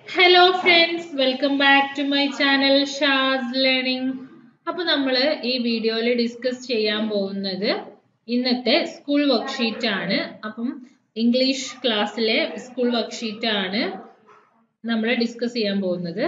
Hello friends welcome back to my channel Shaz learning അപ്പൊ നമ്മൾ ഈ വീഡിയോയിൽ ഡിസ്കസ് ചെയ്യാൻ പോകുന്നത് ഇന്നത്തെ സ്കൂൾ വർക്ക്ഷീറ്റ് ആണ് അപ്പം ഇംഗ്ലീഷ് ക്ലാസ്സിലെ സ്കൂൾ വർക്ക്ഷീറ്റ് ആണ് നമ്മൾ ഡിസ്കസ് ചെയ്യാൻ പോകുന്നത്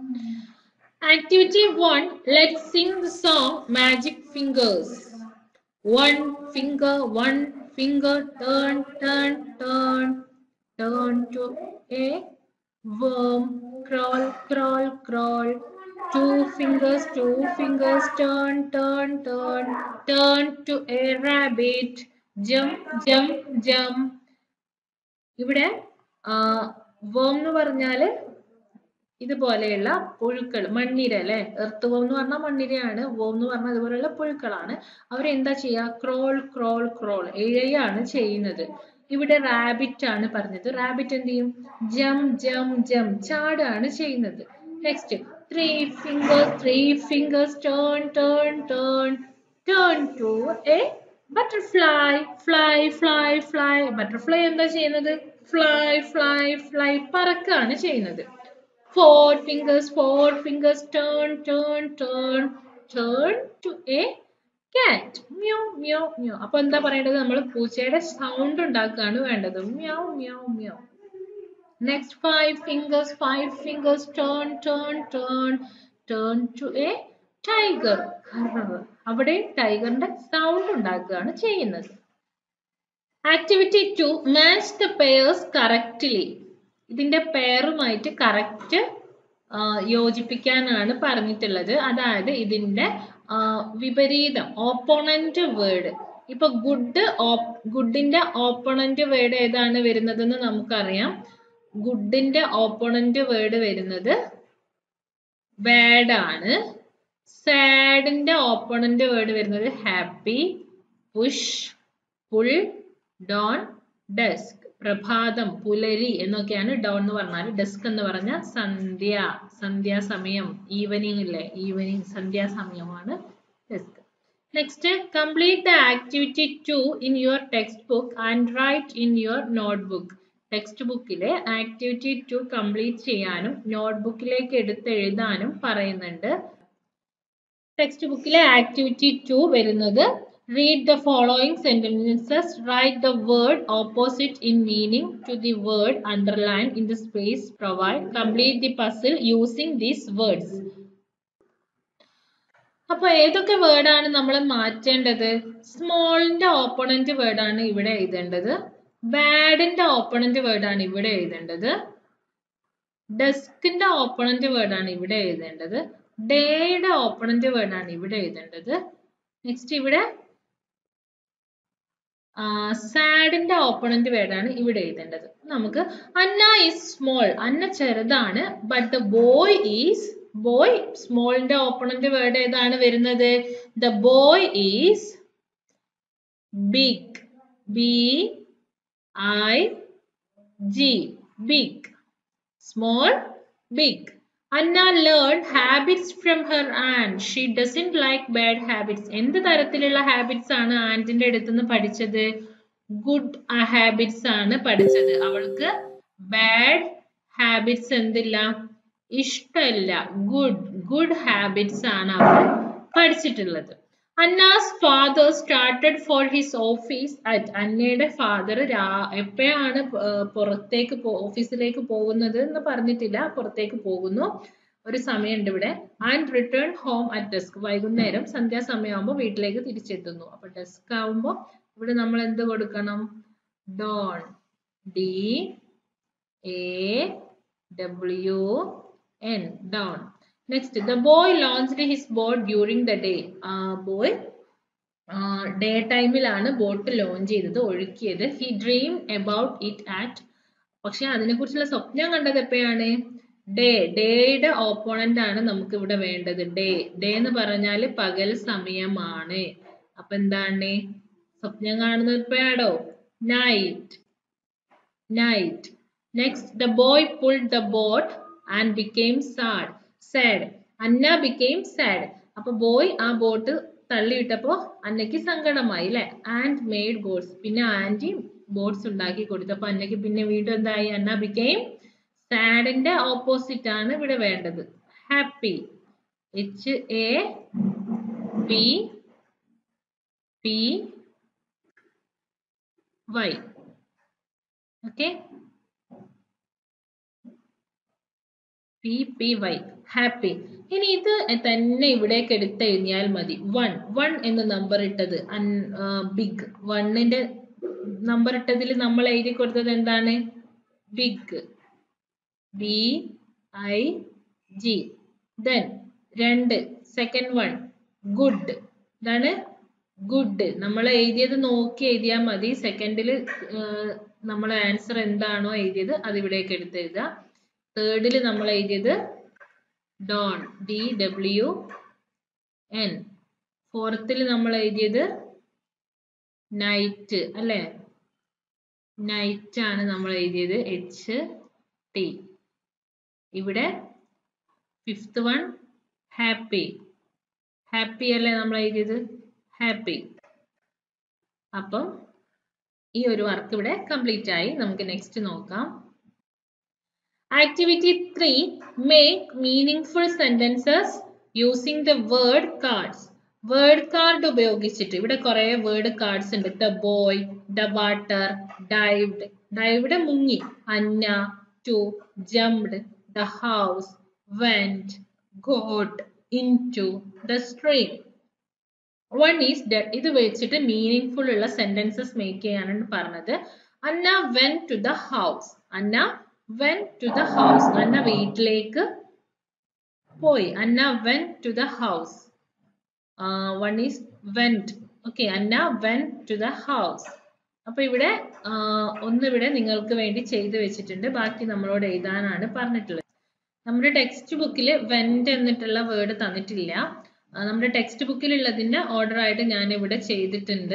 activity one let sing the song magic fingers one finger one finger turn turn turn turn to a worm crawl crawl crawl two fingers two fingers turn turn turn turn to a rabbit jump jump jump ഇവിടെ വേം എന്ന് പറഞ്ഞാല് ഇതുപോലെയുള്ള പുഴുക്കൾ മണ്ണിര അല്ലെ earth വേം എന്ന് പറഞ്ഞാൽ മണ്ണിരയാണ് വേം എന്ന് പറഞ്ഞാൽ ഇതുപോലെയുള്ള പുഴുക്കളാണ് അവരെന്താ ചെയ്യുക ക്രോൾ ക്രോൾ ക്രോൾ ഇഴയാണ് ചെയ്യുന്നത് ഇവിടെ റാബിറ്റ് ആണ് പറഞ്ഞത് റാബിറ്റ് എന്ത് ചെയ്യും ജം ജം ജം ചാടാണ് ചെയ്യുന്നത് next three fingers three fingers turn turn turn turn to a butterfly fly fly fly butterfly എന്താ ചെയ്യുന്നത് ഫ്ലൈ ഫ്ലൈ ഫ്ലൈ പറക്കാണ് ചെയ്യുന്നത് four fingers four fingers turn turn turn turn to a cat meow meow മ്യോ അപ്പൊ എന്താ പറയേണ്ടത് നമ്മൾ പൂച്ചയുടെ sound ഉണ്ടാക്കുകയാണ് വേണ്ടത് meow meow meow next five fingers five fingers turn turn turn turn to a tiger അവിടെ ടൈഗറിന്റെ സൗണ്ട് ഉണ്ടാക്കുകയാണ് ചെയ്യുന്നത് activity two match the pairs correctly ഇതിന്റെ പെയറുമായിട്ട് കറക്റ്റ് യോജിപ്പിക്കാനാണ് പറഞ്ഞിട്ടുള്ളത് അതായത് ഇതിന്റെ വിപരീതം ഓപ്പോണന്റ് വേർഡ് ഇപ്പൊ ഗുഡ് ഗുഡിന്റെ ഓപ്പോണന്റ് വേർഡ് ഏതാണ് വരുന്നതെന്ന് നമുക്കറിയാം ഗുഡിന്റെ ഓപ്പോണന്റ് വേർഡ് വരുന്നത് ബാഡ് ആണ് സാഡിന്റെ ഓപ്പോണന്റ് വേർഡ് വരുന്നത് happy push pull dawn dusk പ്രഭാതം പുലരി എന്നൊക്കെയാണ് ഡൗൺ എന്ന് പറഞ്ഞാൽ ഡെസ്ക് എന്ന് പറഞ്ഞാൽ സന്ധ്യ സന്ധ്യാസമയം ഈവനിങ് ഇല്ലേ ഈവനിങ് സന്ധ്യാസമയമാണ് dusk next complete the activity two in your textbook and write in your notebook ടെക്സ്റ്റ് ബുക്കിലെ ആക്ടിവിറ്റി ടു കംപ്ലീറ്റ് ചെയ്യാനും നോട്ട് ബുക്കിലേക്ക് എടുത്ത് എഴുതാനും പറയുന്നുണ്ട് ടെക്സ്റ്റ് ബുക്കിലെ ആക്ടിവിറ്റി ടു വരുന്നത് Read the following sentences. Write the word opposite in meaning to the word underlined in the space provide. Complete the puzzle using these words. അപ്പൊ ഏതൊക്കെ വേർഡാണ് നമ്മൾ മാറ്റേണ്ടത് സ്മോളിന്റെ ഓപ്പണന്റ് വേർഡാണ് ഇവിടെ എഴുതേണ്ടത് ബാഡിന്റെ ഓപ്പണന്റ് വേർഡാണ് ഇവിടെ എഴുതേണ്ടത് ഡെസ്കിന്റെ ഓപ്പണന്റ് വേർഡാണ് ഇവിടെ എഴുതേണ്ടത് ഡേയുടെ ഓപ്പണന്റ് വേർഡാണ് ഇവിടെ എഴുതേണ്ടത് നെക്സ്റ്റ് ഇവിടെ സാഡിന്റെ ഓപ്പണന്റ് വേർഡാണ് ഇവിടെ എഴുതേണ്ടത് നമുക്ക് അന്ന ഈസ് സ്മോൾ അന്ന ചെറുതാണ് but the boy is boy സ്മോളിന്റെ ഓപ്പണന്റ് വേർഡ് ഏതാണ് വരുന്നത് the boy is big B I G big small big Anna learned habits from her aunt. She doesn't like bad habits. എന്ത് തരത്തിലുള്ള habits ആണ് ആന്റിന്റെ അടുത്തുനിന്ന് പഠിച്ചത് good habits ആണ് പഠിച്ചത് അവൾക്ക് ബാഡ് ഹാബിറ്റ്സ് എന്തില്ല ഇഷ്ടമല്ല ഗുഡ് ഗുഡ് ഹാബിറ്റ്സ് ആണ് അവൾ പഠിച്ചിട്ടുള്ളത് Anna's father started for his office at അന്നയുടെ ഫാദർ എപ്പോഴാണ് പുറത്തേക്ക് ഓഫീസിലേക്ക് പോകുന്നത് എന്ന് പറഞ്ഞിട്ടില്ല പുറത്തേക്ക് പോകുന്നു ഒരു സമയമുണ്ട് ഇവിടെ and return home at dusk വൈകുന്നേരം സന്ധ്യാസമയമാകുമ്പോൾ വീട്ടിലേക്ക് തിരിച്ചെത്തുന്നു അപ്പൊ ഡെസ്ക് ആവുമ്പോൾ ഇവിടെ നമ്മൾ എന്ത് കൊടുക്കണം dawn D A W N dawn next the boy launched his boat during the day ആ ബോയ് ഡേ ടൈമിലാണ് ബോട്ട് ലോഞ്ച് ചെയ്തത് ഒഴുക്കിയത് he dream about it at പക്ഷെ അതിനെ കുറിച്ചുള്ള സ്വപ്നം കണ്ടത് എപ്പോഴാണ് ഡേ ഡേയുടെ ഓപ്പോണന്റ് ആണ് നമുക്ക് ഇവിടെ വേണ്ടത് ഡേ ഡേ എന്ന് പറഞ്ഞാൽ പകൽ സമയമാണ് അപ്പൊ എന്താണ് സ്വപ്നം കാണുന്നത് എപ്പോഴാണോ night night next the boy pull the boat and became sad sad Anna became sad അപ്പൊ ബോയ് ആ ബോട്ട് തള്ളിയിട്ടപ്പോ അന്നയ്ക്ക് സങ്കടമായി അല്ലെ ആൻഡ് മെയ്ഡ് ബോട്ട്സ് പിന്നെ ആന്റി ബോട്ട്സ് ഉണ്ടാക്കി കൊടുത്തു അപ്പൊ അന്നയ്ക്ക് പിന്നെ വീണ്ടും എന്തായി അന്ന ബിക്കെയിം സാഡിന്റെ ഓപ്പോസിറ്റ് ആണ് ഇവിടെ വേണ്ടത് happy H A P P Y okay P P Y happy ഇനി ഇത് തന്നെ ഇവിടേക്ക് എടുത്ത് എഴുതിയാൽ മതി വൺ വൺ എന്ന് നമ്പർ ഇട്ടത് ബിഗ് വണ്ണിന്റെ നമ്പർ ഇട്ടതിൽ നമ്മൾ എഴുതി കൊടുത്തത് എന്താണ് big B I G then രണ്ട് സെക്കൻഡ് വൺ ഗുഡ് ഇതാണ് ഗുഡ് നമ്മൾ എഴുതിയത് നോക്കി എഴുതിയാൽ മതി സെക്കൻഡിൽ നമ്മൾ ആൻസർ എന്താണോ എഴുതിയത് അത് ഇവിടേക്ക് എടുത്ത് എഴുതുക തേർഡിൽ നമ്മൾ എഴുതിയത് ഡോൺ ഡി ഡബ്ല്യു എൻ ഫോർത്തിൽ നമ്മൾ എഴുതിയത് നൈറ്റ് അല്ലേ നൈറ്റ് ആണ് നമ്മൾ എഴുതിയത് എച്ച് ടി ഇവിടെ ഫിഫ്ത്ത് വൺ ഹാപ്പി ഹാപ്പി അല്ലേ നമ്മൾ എഴുതിയത് ഹാപ്പി അപ്പം ഈ ഒരു വർക്ക് ഇവിടെ കംപ്ലീറ്റ് ആയി നമുക്ക് നെക്സ്റ്റ് നോക്കാം activity three make meaningful sentences using the word cards word card ഉപയോഗിച്ചിട്ട് ഇവിടെ കുറെ വേർഡ് കാർഡ്സ് ഉണ്ട് the boy the water dived dived മുങ്ങി Anna to jumped the house went got into the stream one is dead ഇത് വെച്ചിട്ട് meaning ഉള്ള sentences make ചെയ്യാനാണ് പറഞ്ഞത് Anna went to the house Anna went to the house അന്ന വീട്ടിലേക്ക് പോയി Anna went to the house one is went okay Anna went to the house അപ്പൊ ഇവിടെ ഒന്നിവിടെ നിങ്ങൾക്ക് വേണ്ടി ചെയ്തു വെച്ചിട്ടുണ്ട് ബാക്കി നമ്മളോട് എഴുതാനാണ് പറഞ്ഞിട്ടുള്ളത് നമ്മുടെ ടെക്സ്റ്റ് ബുക്കിൽ വെന്റ് എന്നിട്ടുള്ള വേർഡ് തന്നിട്ടില്ല നമ്മുടെ ടെക്സ്റ്റ് ബുക്കിലുള്ളതിന്റെ ഓർഡർ ആയിട്ട് ഞാൻ ഇവിടെ ചെയ്തിട്ടുണ്ട്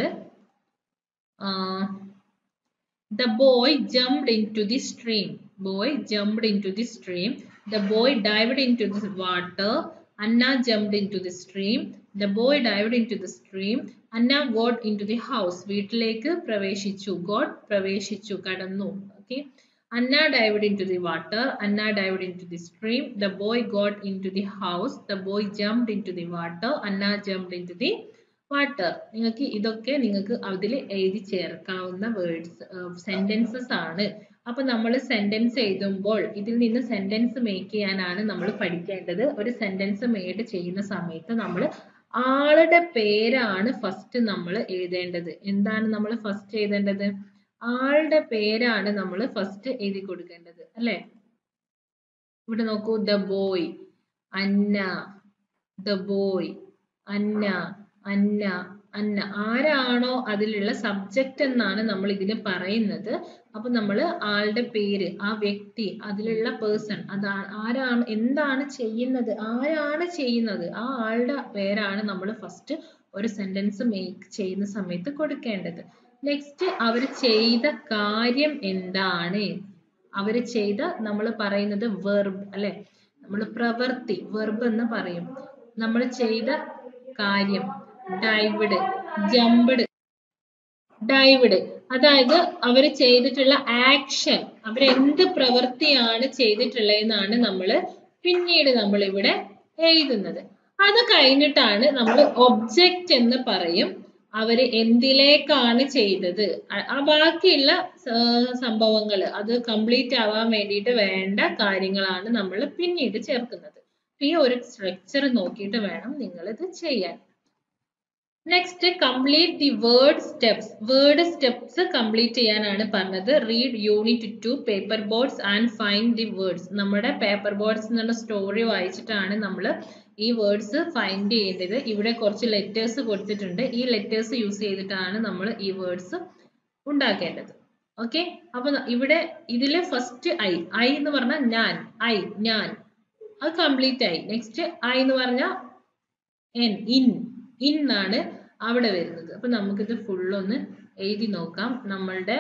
the boy jumped into the stream boy jumped into the stream the boy dived into the water Anna jumped into the stream the boy dived into the stream Anna got into the house വീട്ടിലേക്ക് പ്രവേശിച്ചു got പ്രവേശിച്ചു കടന്നു okay Anna dived into the water. Anna dived into the stream. The boy got into the house. The boy jumped into the water. Anna jumped into the water. നിങ്ങൾക്ക് ഇതൊക്കെ നിങ്ങൾക്ക് അതിൽ എഴുതി ചേർക്കാവുന്ന words sentences ആണ് അപ്പൊ നമ്മൾ സെന്റൻസ് എഴുതുമ്പോൾ ഇതിൽ നിന്ന് സെന്റൻസ് മേക്ക് ചെയ്യാനാണ് നമ്മൾ പഠിക്കേണ്ടത് ഒരു സെന്റൻസ് മേഡ് ചെയ്യുന്ന സമയത്ത് നമ്മൾ ആളുടെ പേരാണ് ഫസ്റ്റ് നമ്മൾ എഴുതേണ്ടത് എന്താണ് നമ്മൾ ഫസ്റ്റ് എഴുതേണ്ടത് ആളുടെ പേരാണ് നമ്മൾ ഫസ്റ്റ് എഴുതി കൊടുക്കേണ്ടത് അല്ലെ ഇവിടെ നോക്കൂ the boy Anna the boy Anna Anna Anna ആരാണോ അതിലുള്ള സബ്ജക്റ്റ് എന്നാണ് നമ്മൾ ഇതിന് പറയുന്നത് അപ്പൊ നമ്മൾ ആളുടെ പേര് ആ വ്യക്തി അതിലുള്ള പേഴ്സൺ അത് ആരാണ് എന്താണ് ചെയ്യുന്നത് ആരാണ് ചെയ്യുന്നത് ആ ആളുടെ പേരാണ് നമ്മൾ ഫസ്റ്റ് ഒരു സെന്റൻസ് മേക്ക് ചെയ്യുന്ന സമയത്ത് കൊടുക്കേണ്ടത് നെക്സ്റ്റ് അവർ ചെയ്ത കാര്യം എന്താണ് അവർ ചെയ്ത നമ്മൾ പറയുന്നത് വെർബ് അല്ലെ നമ്മൾ പ്രവൃത്തി വെർബ് എന്ന് പറയും നമ്മൾ ചെയ്ത കാര്യം ഡൈവിഡ് ജംപ്ഡ് ഡൈവിഡ് അതായത് അവർ ചെയ്തിട്ടുള്ള ആക്ഷൻ അവരെന്ത് പ്രവൃത്തിയാണ് ചെയ്തിട്ടുള്ളതെന്നാണ് നമ്മൾ പിന്നീട് നമ്മൾ ഇവിടെ എഴുതുന്നത് അത് കഴിഞ്ഞിട്ടാണ് നമ്മൾ ഒബ്ജക്റ്റ് എന്ന് പറയും അവര് എന്തിലേക്കാണ് ചെയ്തത് ആ ബാക്കിയുള്ള സംഭവങ്ങൾ അത് കംപ്ലീറ്റ് ആവാൻ വേണ്ടിയിട്ട് വേണ്ട കാര്യങ്ങളാണ് നമ്മൾ പിന്നീട് ചേർക്കുന്നത് ഈ ഒരു സ്ട്രക്ചർ നോക്കിയിട്ട് വേണം നിങ്ങൾ ഇത് ചെയ്യാൻ next complete the word steps word steps complete ചെയ്യാനാണ് പറഞ്ഞത് read unit two paper boards and find the words നമ്മുടെ പേപ്പർ ബോർഡ്സ് എന്നുള്ള സ്റ്റോറി വായിച്ചിട്ടാണ് നമ്മൾ ഈ വേർഡ്സ് ഫൈൻഡ് ചെയ്യേണ്ടത് ഇവിടെ കുറച്ച് ലെറ്റേഴ്സ് കൊടുത്തിട്ടുണ്ട് ഈ ലെറ്റേഴ്സ് യൂസ് ചെയ്തിട്ടാണ് നമ്മൾ ഈ വേർഡ്സ് ഉണ്ടാക്കേണ്ടത് ഓക്കെ അപ്പൊ ഇവിടെ ഇതില് ഫസ്റ്റ് ഐ ഐ എന്ന് പറഞ്ഞാൽ ഞാൻ ഐ ഞാൻ അത് കംപ്ലീറ്റ് ആയി നെക്സ്റ്റ് ഐ എന്ന് പറഞ്ഞാൽ എൻ ഇൻ ഇൻ ആണ് അവിടെ വരുന്നത് അപ്പൊ നമുക്കിത് ഫുള്ളൊന്ന് എഴുതി നോക്കാം നമ്മളുടെ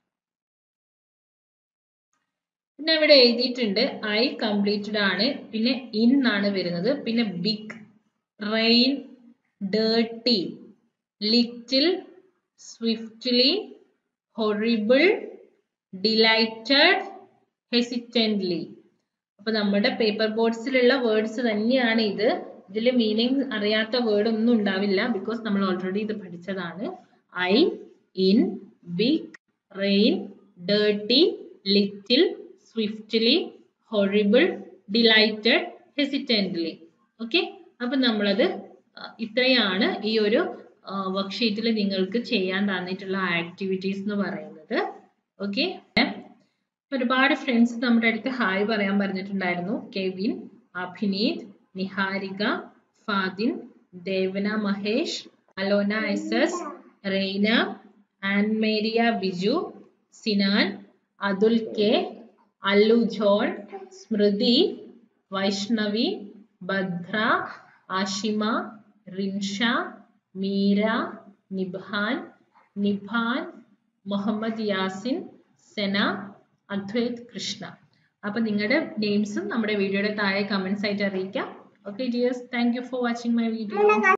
പിന്നെ ഇവിടെ എഴുതിയിട്ടുണ്ട് ഐ കംപ്ലീറ്റഡ് ആണ് പിന്നെ ഇൻ ആണ് വരുന്നത് പിന്നെ big rain dirty little swiftly horrible delighted hesitantly അപ്പൊ നമ്മുടെ പേപ്പർ ബോർഡ്സിലുള്ള വേർഡ്സ് തന്നെയാണ് ഇത് ഇതിൽ മീനിങ് അറിയാത്ത വേർഡ് ഒന്നും ഉണ്ടാവില്ല ബിക്കോസ് നമ്മൾ ഓൾറെഡി ഇത് പഠിച്ചതാണ് I in big rain dirty little swiftly horrible delighted hesitantly okay അപ്പൊ നമ്മളത് ഇത്രയാണ് ഈ ഒരു വർക്ക്ഷീറ്റിൽ നിങ്ങൾക്ക് ചെയ്യാൻ തന്നിട്ടുള്ള ആക്ടിവിറ്റീസ് എന്ന് പറയുന്നത് ഓക്കെ ഒരുപാട് ഫ്രണ്ട്സ് നമ്മുടെ അടുത്ത് ഹായ് പറയാൻ പറഞ്ഞിട്ടുണ്ടായിരുന്നു Kevin Abhineeth Niharika Fadin Devana Mahesh Alona S S Raina Annmaria Biju Sinan Athul K Allu John Smriti Vaishnavi Bhadra Ashima Rinsha Meera Niban Nibhan Muhammad Yasin Sena Advaith Krishna അപ്പൊ നിങ്ങളുടെ നെയിംസും നമ്മുടെ വീഡിയോയുടെ താഴെ കമന്റ്സ് ആയിട്ട് അറിയിക്കാം okay dears thank you for watching my video